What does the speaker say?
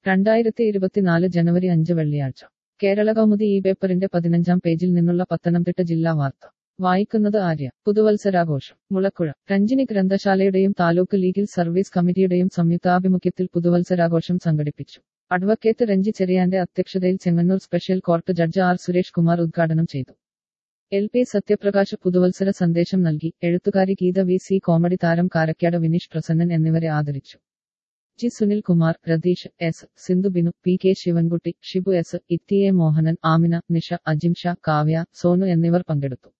രണ്ടായിരത്തി ഇരുപത്തിനാല് ജനുവരി അഞ്ച് വെള്ളിയാഴ്ച കേരള കൗമുദി ഈ പേപ്പറിന്റെ പതിനഞ്ചാം പേജിൽ നിന്നുള്ള പത്തനംതിട്ട ജില്ലാ വാർത്ത വായിക്കുന്നത് ആര്യ പുതുവത്സരാഘോഷം മുളക്കുഴ രഞ്ജിനി ഗ്രന്ഥശാലയുടെയും താലൂക്ക് ലീഗൽ സർവീസ് കമ്മിറ്റിയുടെയും സംയുക്താഭിമുഖ്യത്തിൽ പുതുവത്സരാഘോഷം സംഘടിപ്പിച്ചു അഡ്വക്കേറ്റ് രഞ്ജി ചെറിയാന്റെ അധ്യക്ഷതയിൽ Chengannur special court judge R Suresh Kumar ഉദ്ഘാടനം ചെയ്തു എൽ പി സത്യപ്രകാശ് പുതുവത്സര സന്ദേശം നൽകി എഴുത്തുകാരി ഗീത വി സി കോമഡി താരം കാരക്കാട് വിനീഷ് പ്രസന്നൻ എന്നിവരെ ആദരിച്ചു G Sunil Kumar Ratheesh S Sindhu Binu P K Sivankutty Shibu S Ithi A Mohanan Amina Nisha Ajim Shah Kavya Sonu എന്നിവർ പങ്കെടുത്തു